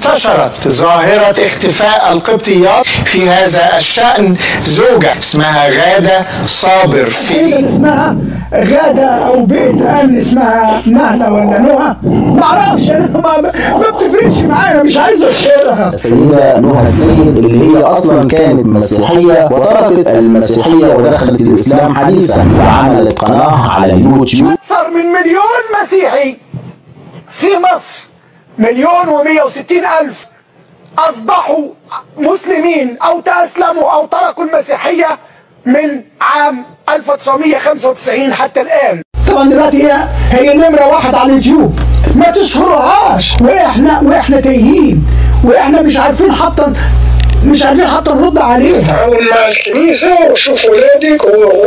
انتشرت ظاهرة اختفاء القبطيات في هذا الشأن زوجة اسمها غادة صابر في تقريبا اسمها غادة أو بيت أمن اسمها نهلة ولا نهى معرفش أنا ما, ما بتفرقش معايا مش عايز أشهرها السيدة نهى السيد اللي هي أصلا كانت مسيحية وتركت المسيحية ودخلت الإسلام حديثا وعملت قناة على اليوتيوب أكثر من مليون مسيحي في مصر مليون ومية وستين ألف أصبحوا مسلمين أو تأسلموا أو تركوا المسيحية من عام 1995 حتى الآن طبعا دلوقتي هي هي نمرة واحد على اليوتيوب ما تشهرهاش واحنا واحنا تايهين واحنا مش عارفين حتى مش عارفين حتى نرد عليها حاول مع الكنيسة وشوف ولادك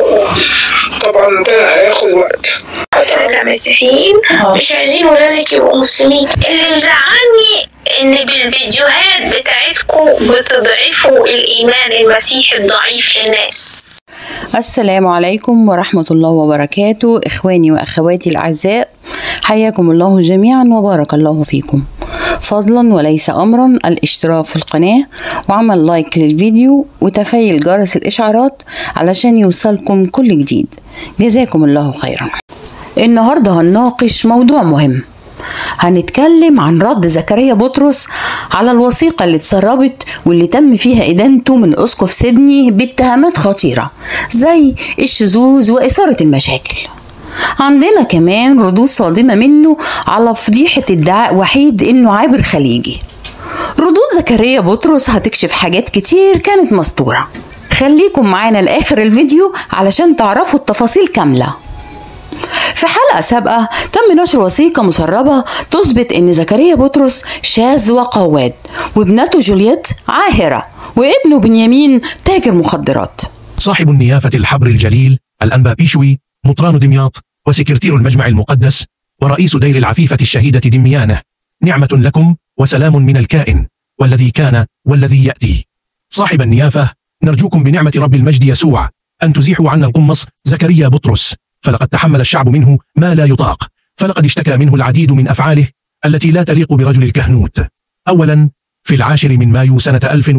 وطبعا ده هياخد وقت احنا كمسيحيين مش عايزين ولادك يبقوا مسلمين اللي مزعلني ان بالفيديوهات بتاعتكم بتضعفوا الايمان المسيحي الضعيف للناس السلام عليكم ورحمة الله وبركاته إخواني وأخواتي الأعزاء حياكم الله جميعا وبارك الله فيكم فضلا وليس أمرا الاشتراك في القناة وعمل لايك للفيديو وتفعيل جرس الإشعارات علشان يوصلكم كل جديد جزاكم الله خيرا النهاردة هنناقش موضوع مهم هنتكلم عن رد زكريا بطرس على الوثيقة اللي اتسربت واللي تم فيها إدانته من أسقف سيدني باتهامات خطيرة زي الشذوذ وإثارة المشاكل عندنا كمان ردود صادمة منه على فضيحة ادعاء وحيد إنه عابر خليجي ردود زكريا بطرس هتكشف حاجات كتير كانت مستورة خليكم معانا لآخر الفيديو علشان تعرفوا التفاصيل كاملة في حلقة سابقة تم نشر وثيقة مسربة تثبت إن زكريا بطرس شاذ وقواد وابنته جولييت عاهرة وابنه بنيامين تاجر مخدرات صاحب النيافة الحبر الجليل الأنبا بيشوي مطران دمياط وسكرتير المجمع المقدس ورئيس دير العفيفة الشهيدة دميانة نعمة لكم وسلام من الكائن والذي كان والذي يأتي صاحب النيافة نرجوكم بنعمة رب المجد يسوع أن تزيحوا عنا القمص زكريا بطرس فلقد تحمل الشعب منه ما لا يطاق فلقد اشتكى منه العديد من أفعاله التي لا تليق برجل الكهنوت أولا في العاشر من مايو سنة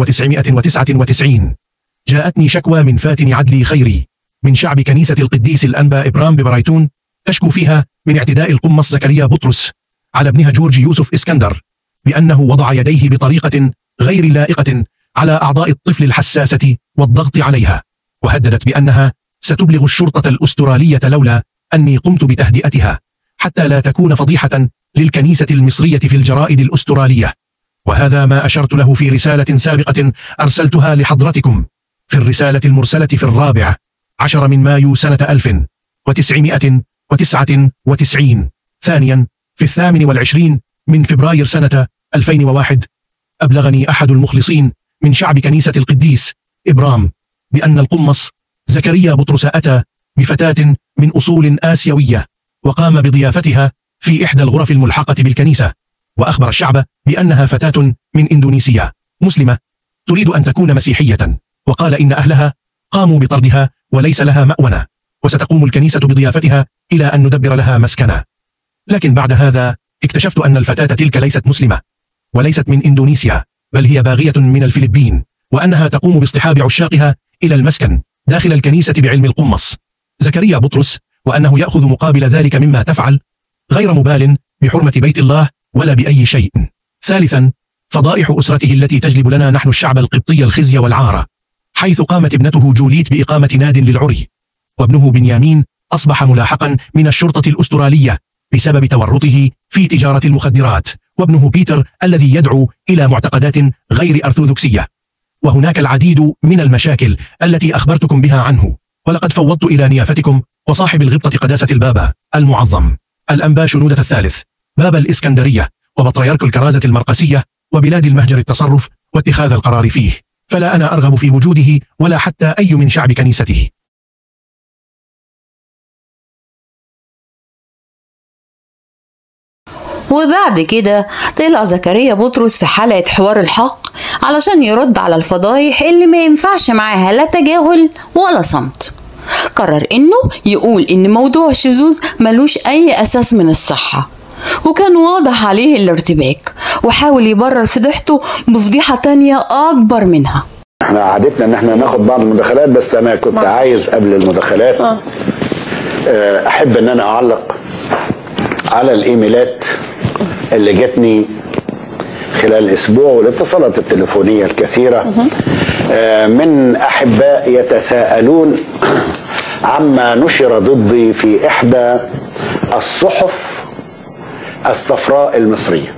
1999 جاءتني شكوى من فاتن عدلي خيري من شعب كنيسة القديس الأنبا إبرام ببرايتون تشكو فيها من اعتداء القمص زكريا بطرس على ابنها جورج يوسف إسكندر بأنه وضع يديه بطريقة غير لائقة على أعضاء الطفل الحساسة والضغط عليها وهددت بأنها ستبلغ الشرطة الأسترالية لولا أني قمت بتهدئتها حتى لا تكون فضيحة للكنيسة المصرية في الجرائد الأسترالية وهذا ما أشرت له في رسالة سابقة أرسلتها لحضرتكم في الرسالة المرسلة في الرابع عشر من مايو سنة 1999 ثانيا في الثامن والعشرين من فبراير سنة 2001 أبلغني أحد المخلصين من شعب كنيسة القديس إبرام بأن القمص زكريا بطرس أتى بفتاة من أصول آسيوية وقام بضيافتها في إحدى الغرف الملحقة بالكنيسة وأخبر الشعب بأنها فتاة من إندونيسيا مسلمة تريد أن تكون مسيحية وقال إن أهلها قاموا بطردها وليس لها مأونة وستقوم الكنيسة بضيافتها إلى أن ندبر لها مسكنا لكن بعد هذا اكتشفت أن الفتاة تلك ليست مسلمة وليست من إندونيسيا بل هي باغية من الفلبين وأنها تقوم باصطحاب عشاقها إلى المسكن داخل الكنيسة بعلم القمص زكريا بطرس وأنه يأخذ مقابل ذلك مما تفعل غير مبال بحرمة بيت الله ولا بأي شيء ثالثا فضائح أسرته التي تجلب لنا نحن الشعب القبطي الخزي والعار حيث قامت ابنته جوليت بإقامة ناد للعري وابنه بنيامين أصبح ملاحقا من الشرطة الأسترالية بسبب تورطه في تجارة المخدرات وابنه بيتر الذي يدعو إلى معتقدات غير أرثوذكسية وهناك العديد من المشاكل التي أخبرتكم بها عنه ولقد فوضت إلى نيافتكم وصاحب الغبطة قداسة البابا المعظم الأنبا شنودة الثالث باب الإسكندرية وبطريرك الكرازة المرقسية وبلاد المهجر التصرف واتخاذ القرار فيه فلا أنا أرغب في وجوده ولا حتى أي من شعب كنيسته وبعد كده طلع زكريا بطرس في حلقة حوار الحق علشان يرد على الفضايح اللي ما ينفعش معاها لا تجاهل ولا صمت قرر انه يقول ان موضوع الشذوذ ملوش اي اساس من الصحة وكان واضح عليه الارتباك وحاول يبرر فضيحته بفضيحة تانية أكبر منها احنا عادتنا ان احنا ناخد بعض المداخلات بس انا كنت عايز قبل المداخلات آه، احب ان انا اعلق على الايميلات اللي جاتني خلال الاسبوع والاتصالات التليفونيه الكثيره آه، من احباء يتساءلون عما نشر ضدي في احدى الصحف الصفراء المصريه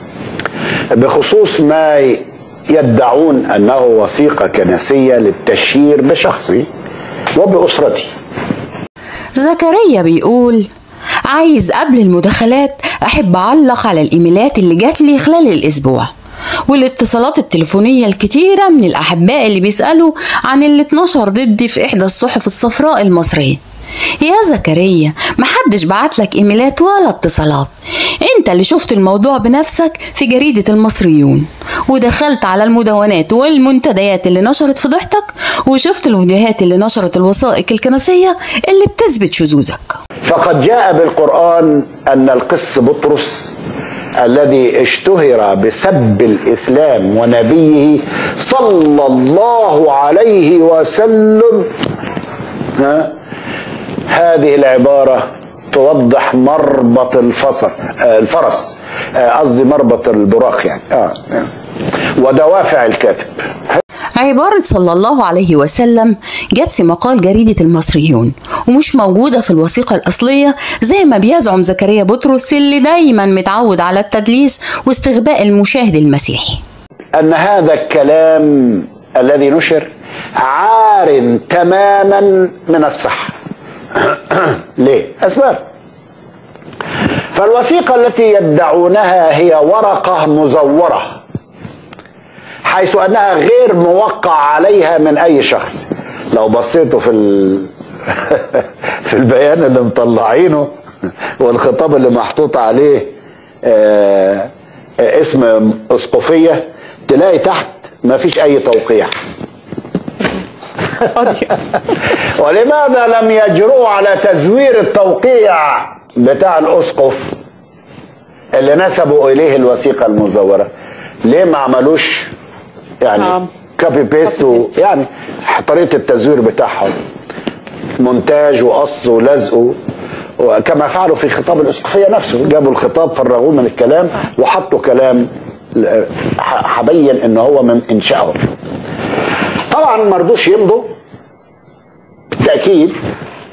بخصوص ما يدعون انه وثيقه كنسيه للتشهير بشخصي وباسرتي زكريا بيقول عايز قبل المداخلات أحب أعلق على الإيميلات اللي جات لي خلال الأسبوع والاتصالات التليفونية الكتيرة من الأحباء اللي بيسألوا عن اللي اتنشر ضدي في إحدى الصحف الصفراء المصرية يا زكريا محدش بعتلك ايميلات ولا اتصالات انت اللي شفت الموضوع بنفسك في جريدة المصريون ودخلت على المدونات والمنتديات اللي نشرت فضيحتك وشفت الفيديوهات اللي نشرت الوثائق الكنسية اللي بتثبت شذوذك فقد جاء بالقران ان القس بطرس الذي اشتهر بسب الاسلام ونبيه صلى الله عليه وسلم ها هذه العباره توضح مربط الفصل آه، الفرس آه، قصدي مربط البراق يعني آه. ودوافع الكاتب عبارة صلى الله عليه وسلم جت في مقال جريدة المصريون ومش موجودة في الوثيقة الأصلية زي ما بيزعم زكريا بطرس اللي دايما متعود على التدليس واستغباء المشاهد المسيحي ان هذا الكلام الذي نشر عار تماما من الصحه ليه اسباب فالوثيقه التي يدعونها هي ورقه مزوره حيث انها غير موقع عليها من اي شخص لو بصيتوا في ال... في البيان اللي مطلعينه والخطاب اللي محطوط عليه آه، آه، اسم اسقفيه تلاقي تحت ما فيش اي توقيع ولماذا لم يجرؤوا على تزوير التوقيع بتاع الاسقف اللي نسبوا اليه الوثيقه المزوره ليه ما عملوش يعني آه. كوبي بيست و- يعني طريقه التزوير بتاعهم مونتاج وقص ولزق وكما فعلوا في خطاب الاسقفيه نفسه جابوا الخطاب فرغوه من الكلام وحطوا كلام ل- ح- هبين ان هو من انشائهم طبعا ما رضوش يمضوا بالتاكيد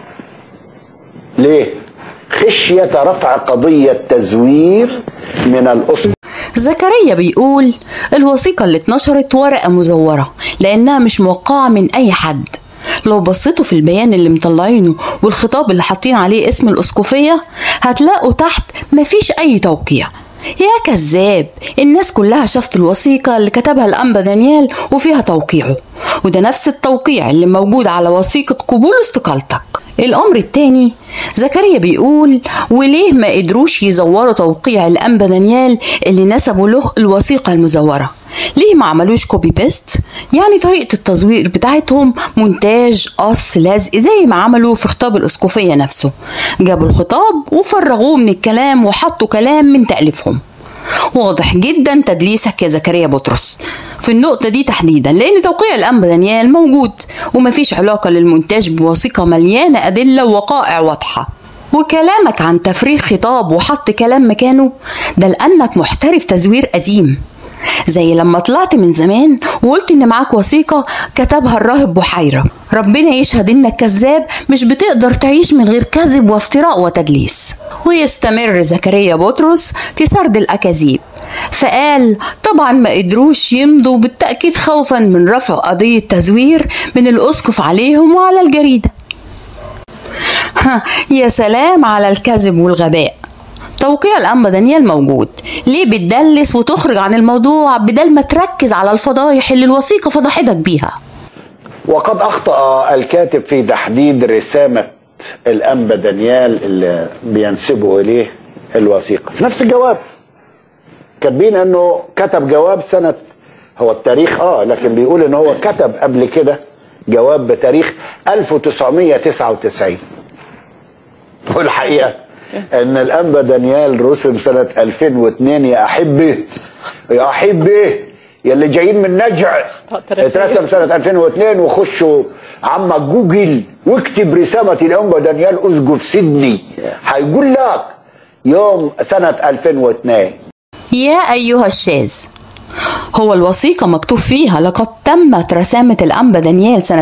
ليه خشيه رفع قضيه تزوير من الاسقف زكريا بيقول الوثيقة اللي اتنشرت ورقة مزورة لأنها مش موقعة من أي حد لو بصيتوا في البيان اللي مطلعينه والخطاب اللي حاطين عليه اسم الأسقفية هتلاقوا تحت مفيش أي توقيع يا كذاب الناس كلها شافت الوثيقة اللي كتبها الأنبا دانيال وفيها توقيعه وده نفس التوقيع اللي موجود على وثيقة قبول استقالتك الأمر التاني زكريا بيقول وليه ما قدروش يزوروا توقيع الأنبا دانيال اللي نسبوا له الوثيقة المزورة ليه ما عملوش كوبي بيست يعني طريقة التزوير بتاعتهم مونتاج قص لزق زي ما عملوا في خطاب الأسقفية نفسه جابوا الخطاب وفرغوه من الكلام وحطوا كلام من تأليفهم واضح جدا تدليسك يا زكريا بطرس في النقطة دي تحديدا لأن توقيع الأنبا دانيال موجود ومفيش علاقة للمونتاج بوثيقة مليانة أدلة ووقائع واضحة وكلامك عن تفريغ خطاب وحط كلام مكانه ده لأنك محترف تزوير قديم زي لما طلعت من زمان وقلت ان معاك وثيقة كتبها الراهب بحيرة ربنا يشهد انك كذاب مش بتقدر تعيش من غير كذب وافتراء وتدليس ويستمر زكريا بطرس في سرد الأكاذيب فقال طبعا ما قدروش يمضوا بالتأكيد خوفا من رفع قضية تزوير من الأسقف عليهم وعلى الجريدة ها، يا سلام على الكذب والغباء توقيع الأنبا دانيال موجود ليه بتدلس وتخرج عن الموضوع بدل ما تركز على الفضايح اللي الوثيقة فضحتك بيها وقد اخطا الكاتب في تحديد رسامه الانبا دانيال اللي بينسبوا اليه الوثيقه في نفس الجواب كاتبين انه كتب جواب سنه هو التاريخ اه لكن بيقول ان هو كتب قبل كده جواب بتاريخ 1999 والحقيقه ان الانبا دانيال رسم سنه 2002 يا احبي يا حبيب بيه يلي جايين من نجع اترسم سنة 2002 وخشوا عمك جوجل واكتب رسالة الأنبا دانيال أسقف سيدني هيقول لك يوم سنة 2002 يا أيها الشاذ هو الوثيقة مكتوب فيها لقد تمت رسامة الأنبا دانيال سنة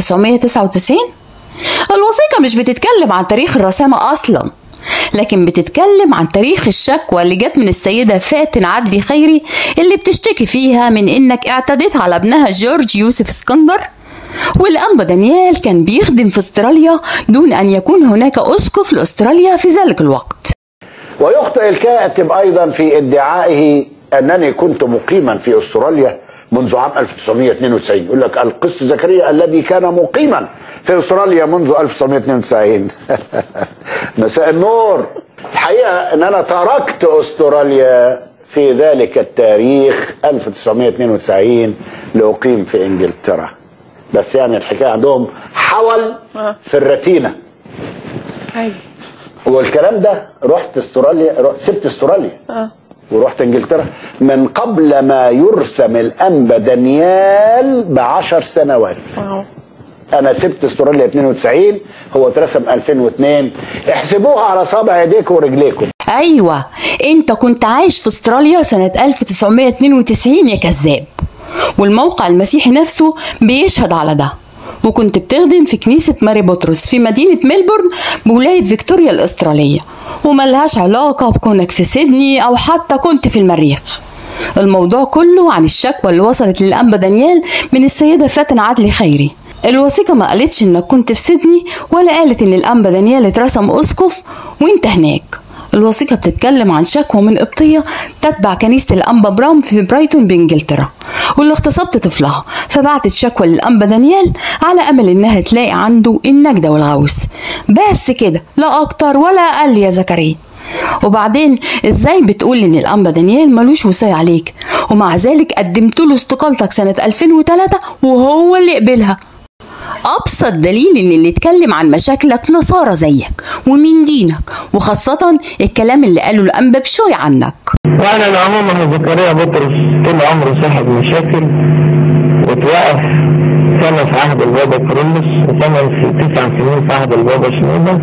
1999 الوثيقة مش بتتكلم عن تاريخ الرسامة أصلا لكن بتتكلم عن تاريخ الشكوى اللي جت من السيدة فاتن عدلي خيري اللي بتشتكي فيها من إنك اعتديت على ابنها جورج يوسف اسكندر والأنبا دانيال كان بيخدم في استراليا دون أن يكون هناك أسقف لأستراليا في ذلك الوقت ويخطئ الكاتب ايضا في ادعائه انني كنت مقيما في استراليا منذ عام 1992 يقول لك القس زكريا الذي كان مقيما في استراليا منذ 1992 مساء النور الحقيقه ان انا تركت استراليا في ذلك التاريخ 1992 لاقيم في انجلترا بس يعني الحكايه عندهم حول في الرتينه عادي والكلام ده رحت استراليا رحت سبت استراليا اه ورحت انجلترا من قبل ما يرسم الانبا دانيال بعشر سنوات واو انا سبت استراليا 92 هو اترسم 2002 احسبوها على صابع ايديكم ورجليكم أيوة أنت كنت عايش في استراليا سنة 1992 يا كذاب والموقع المسيحي نفسه بيشهد على ده وكنت بتخدم في كنيسة ماري بطرس في مدينة ميلبورن بولاية فيكتوريا الأسترالية وملهاش علاقة بكونك في سيدني أو حتى كنت في المريخ الموضوع كله عن الشكوى اللي وصلت للأنبا دانيال من السيدة فاتن عدلي خيري الوثيقة ما قالتش انك كنت في سيدني ولا قالت ان الأنبا دانيال اترسم أسقف وانت هناك الوثيقة بتتكلم عن شكوى من قبطية تتبع كنيسة الأنبا برام في برايتون بإنجلترا واللي اغتصبت طفلها فبعتت شكوى للأنبا دانيال على أمل إنها تلاقي عنده النجدة والغوث بس كده لا أكتر ولا أقل يا زكريا وبعدين ازاي بتقول ان الانبا دانيال ملوش وصاية عليك ومع ذلك قدمت له استقالتك سنة 2003 وهو اللي قبلها ابسط دليل ان اللي اتكلم عن مشاكلك نصارى زيك ومن دينك وخاصة الكلام اللي قاله الانبا بشوي عنك وانا العموم زكريا بطرس طول عمره صاحب مشاكل وتوقف سنة في عهد البابا كرولوس وثمان في تسع سنين في عهد البابا شنودة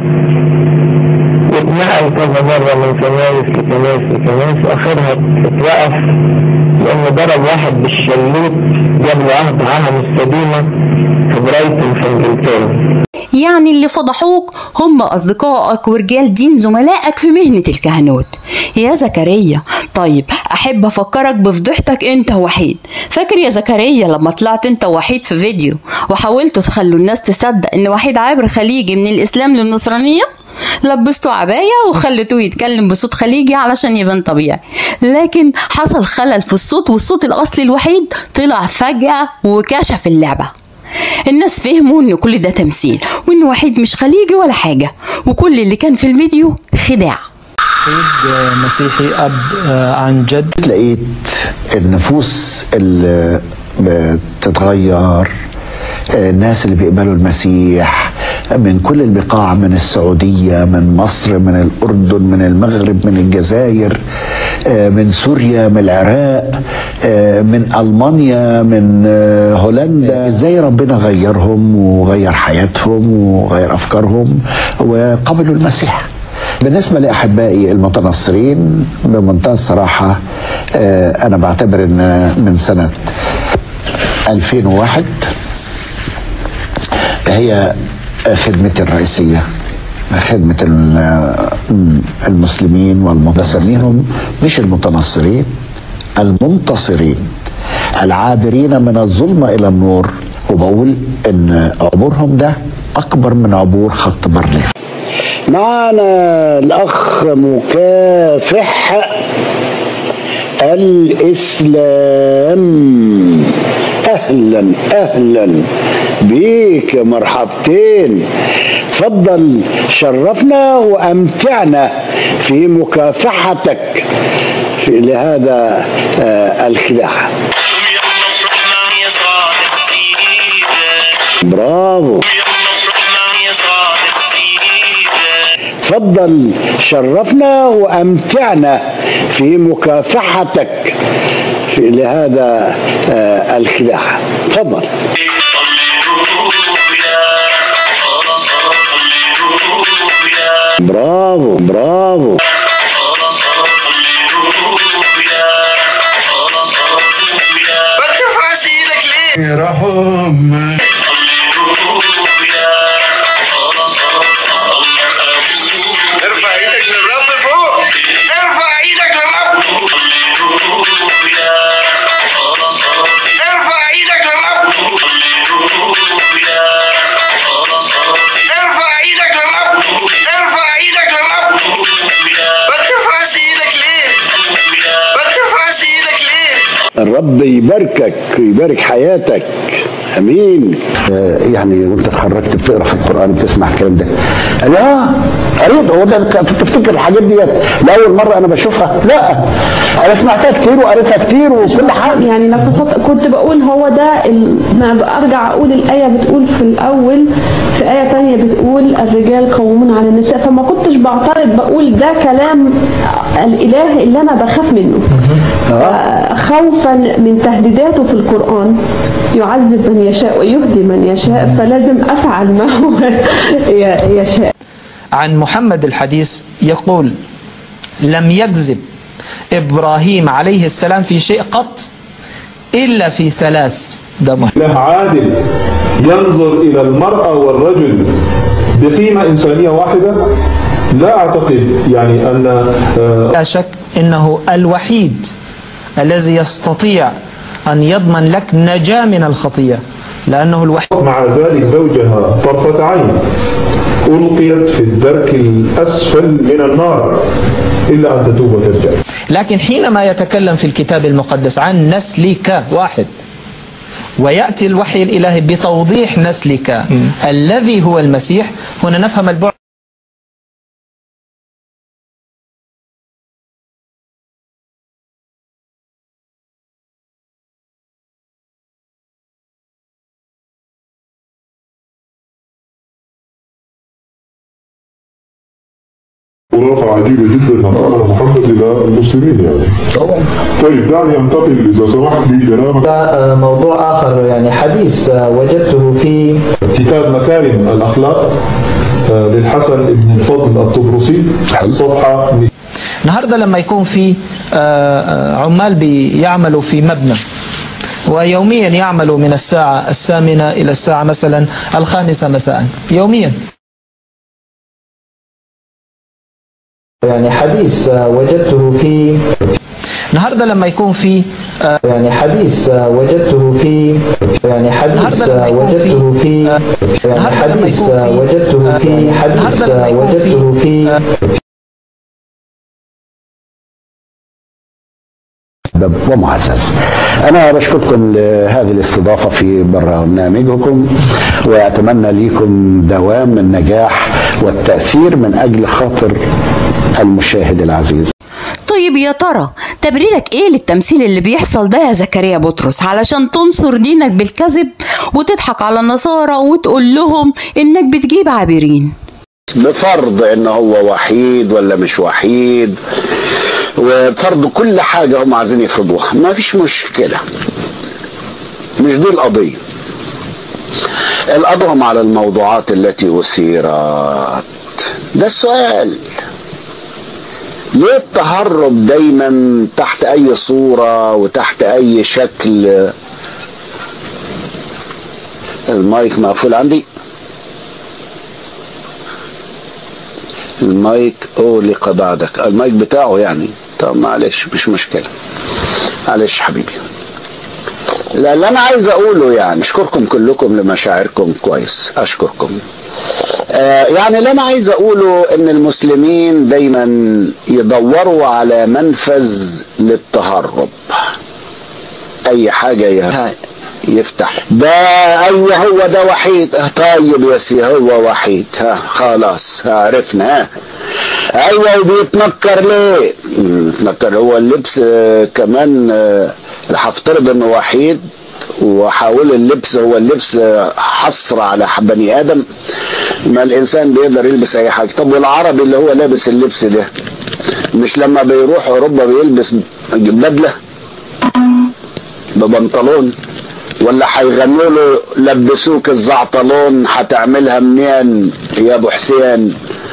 واتنقل كذا مرة من كنايس لكنايس لكنايس واخرها اتوقف لانه ضرب واحد بالشلوت جاب له عهد عاهة مستديمة في برايتون في انجلترا يعني اللي فضحوك هم أصدقائك ورجال دين زملائك في مهنة الكهنوت يا زكريا طيب أحب أفكرك بفضيحتك أنت وحيد فاكر يا زكريا لما طلعت أنت وحيد في فيديو وحاولتوا تخلوا الناس تصدق إن وحيد عابر خليجي من الإسلام للنصرانية لبسته عباية وخلتوه يتكلم بصوت خليجي علشان يبان طبيعي لكن حصل خلل في الصوت والصوت الأصلي الوحيد طلع فجأة وكشف اللعبة الناس فهموا ان كل ده تمثيل وان وحيد مش خليجي ولا حاجة وكل اللي كان في الفيديو خداع وحيد مسيحي أب عن جد لقيت النفوس اللي بتتغير الناس اللي بيقبلوا المسيح من كل البقاع من السعودية من مصر من الأردن من المغرب من الجزائر من سوريا من العراق من ألمانيا من هولندا ازاي ربنا غيرهم وغير حياتهم وغير أفكارهم وقبلوا المسيح بالنسبة لأحبائي المتنصرين بمنتهى الصراحة أنا بعتبر أن من سنة 2001 هي خدمتي الرئيسية خدمة المسلمين والمتسميهم مش المتنصرين المنتصرين العابرين من الظلمة إلى النور وبقول إن عبورهم ده أكبر من عبور خط بارليف معنا الأخ مكافح الإسلام أهلا أهلا بيك يا مرحبتين تفضل شرفنا وأمتعنا في مكافحتك في لهذا آه الخداع برافو تفضل شرفنا وأمتعنا في مكافحتك في- لهذا آه، الخداع تفضل برافو برافو ما ترفعش ايدك ليه؟ رحم ارفع ايدك للرب فوق ارفع ايدك للرب ارفع ايدك للرب ارفع ايدك للرب ارفع ايدك للرب ما ترفعش ايدك ليه؟ ما ترفعش ايدك ليه؟ الرب يباركك ويبارك حياتك امين آه، يعني وانت اتخرجت بتقرا في القران بتسمع الكلام ده لا قريت هو ده ك- تفتكر الحاجات ديت لاول مره انا بشوفها لا انا سمعتها كتير وقريتها كتير وكل حاجه يعني لو قصدت كنت بقول هو ده ال- ما ارجع اقول الايه بتقول في الاول في ايه تانية بتقول الرجال قوامون على النساء فما كنتش بعترض بقول ده كلام الاله اللي انا بخاف منه خوفا من تهديداته في القران يعذب من يشاء ويهدي من يشاء فلازم افعل ما هو ي- يشاء عن محمد الحديث يقول لم يكذب إبراهيم عليه السلام في شيء قط إلا في ثلاث ده مهم. له عادل ينظر إلى المرأة والرجل بقيمة إنسانية واحدة لا أعتقد يعني أن آه، لا شك إنه الوحيد الذي يستطيع أن يضمن لك نجاة من الخطية لأنه الوحيد مع ذلك زوجها طرفة عين ألقيت في الدرك الأسفل من النار إلا أن تتوب وترجع لكن حينما يتكلم في الكتاب المقدس عن نسلك واحد ويأتي الوحي الإلهي بتوضيح نسلك الذي هو المسيح هنا نفهم البعد خرافة عجيبة جدا ما فعله محمد إلى المسلمين يعني طبعا طيب دعني أنتقل إذا سمحت لي جنابك موضوع آخر يعني حديث آه، وجدته في كتاب مكارم الأخلاق آه، للحسن بن الفضل الطبرسي الصفحة النهارده لما يكون في آه، آه، عمال بيعملوا في مبنى ويوميا يعملوا من الساعة الثامنة إلى الساعة مثلا الخامسة مساء يوميا يعني حديث آه، وجدته في النهارده لما يكون في آه، يعني حديث آه، وجدته في يعني حديث آه، وجدته في يعني حديث آه، وجدته في حديث آه، وجدته في سبب ومعزز أنا بشكركم لهذه الاستضافة في برنامجكم وأتمنى لكم دوام النجاح والتأثير من أجل خاطر المشاهد العزيز طيب يا ترى تبريرك ايه للتمثيل اللي بيحصل ده يا زكريا بطرس علشان تنصر دينك بالكذب وتضحك على النصارى وتقول لهم انك بتجيب عابرين بفرض ان هو وحيد ولا مش وحيد وبفرض كل حاجة هم عايزين يفرضوها ما فيش مشكلة مش دي القضية القضية هم على الموضوعات التي أثيرت ده السؤال ليه التهرب دايما تحت أي صورة وتحت أي شكل المايك مقفول عندي المايك أغلق بعدك المايك بتاعه يعني طب معلش مش مشكلة معلش حبيبي لا اللي أنا عايز أقوله يعني أشكركم كلكم لمشاعركم كويس أشكركم آه يعني اللي أنا عايز أقوله إن المسلمين دايما يدوروا على منفذ للتهرب أي حاجة يه- يفتح ده ايوه هو ده وحيد آه، طيب يا سي هو وحيد ها خلاص عرفنا ها ايوه وبيتنكر ليه مم، يتنكر هو اللبس آه، كمان آه، هفترض انه وحيد وحاول اللبس هو اللبس آه، حصر على بني ادم ما الانسان بيقدر يلبس اي حاجه طب والعربي اللي هو لابس اللبس ده مش لما بيروح اوروبا بيلبس بدله ببنطلون ولا هيغنوا له لبسوك الزعطلون هتعملها منين يا ابو حسين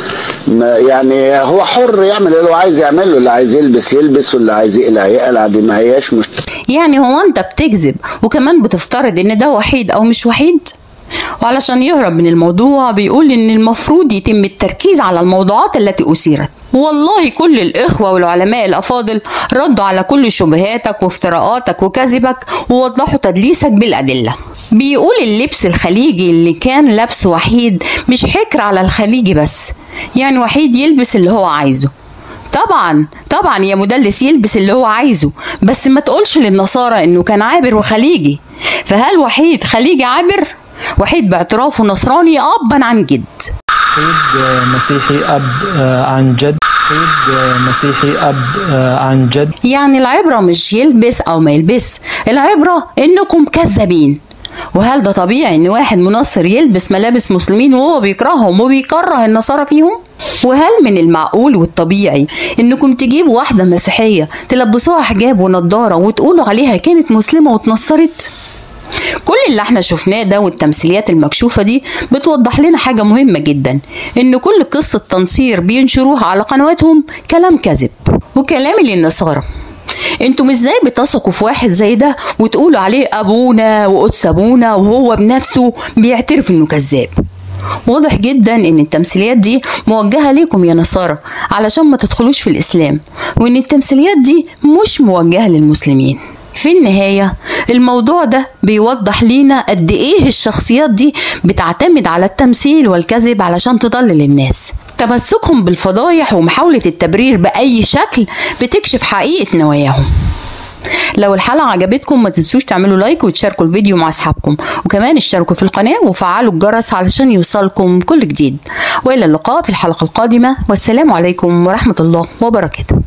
ما يعني هو حر يعمل اللي هو عايز يعمله اللي عايز يلبس يلبس واللي عايز يقلع يقلع دي ما هياش مش يعني هو انت بتكذب وكمان بتفترض ان ده وحيد او مش وحيد وعلشان يهرب من الموضوع بيقول ان المفروض يتم التركيز على الموضوعات التي اثيرت والله كل الاخوه والعلماء الافاضل ردوا على كل شبهاتك وافتراءاتك وكذبك ووضحوا تدليسك بالادله بيقول اللبس الخليجي اللي كان لبس وحيد مش حكر على الخليجي بس يعني وحيد يلبس اللي هو عايزه طبعا طبعا يا مدلس يلبس اللي هو عايزه بس ما تقولش للنصارى انه كان عابر وخليجي فهل وحيد خليجي عابر وحيد باعترافه نصراني ابا عن جد وحيد مسيحي أب عن جد وحيد مسيحي أب عن جد يعني العبرة مش يلبس أو ما يلبس العبرة إنكم كذابين وهل ده طبيعي إن واحد منصر يلبس ملابس مسلمين وهو بيكرههم وبيكره النصارى فيهم؟ وهل من المعقول والطبيعي إنكم تجيبوا واحدة مسيحية تلبسوها حجاب ونضارة وتقولوا عليها كانت مسلمة واتنصرت؟ كل اللي احنا شفناه ده والتمثيليات المكشوفة دي بتوضح لنا حاجة مهمة جدا ان كل قصة تنصير بينشروها على قنواتهم كلام كذب وكلام للنصارى انتم ازاي بتثقوا في واحد زي ده وتقولوا عليه ابونا وقدس ابونا وهو بنفسه بيعترف انه كذاب واضح جدا ان التمثيليات دي موجهة ليكم يا نصارى علشان ما تدخلوش في الاسلام وان التمثيليات دي مش موجهة للمسلمين في النهاية الموضوع ده بيوضح لينا قد ايه الشخصيات دي بتعتمد على التمثيل والكذب علشان تضلل الناس تمسكهم بالفضايح ومحاولة التبرير بأي شكل بتكشف حقيقة نواياهم لو الحلقة عجبتكم ما تنسوش تعملوا لايك وتشاركوا الفيديو مع اصحابكم وكمان اشتركوا في القناة وفعلوا الجرس علشان يوصلكم كل جديد والى اللقاء في الحلقة القادمة والسلام عليكم ورحمة الله وبركاته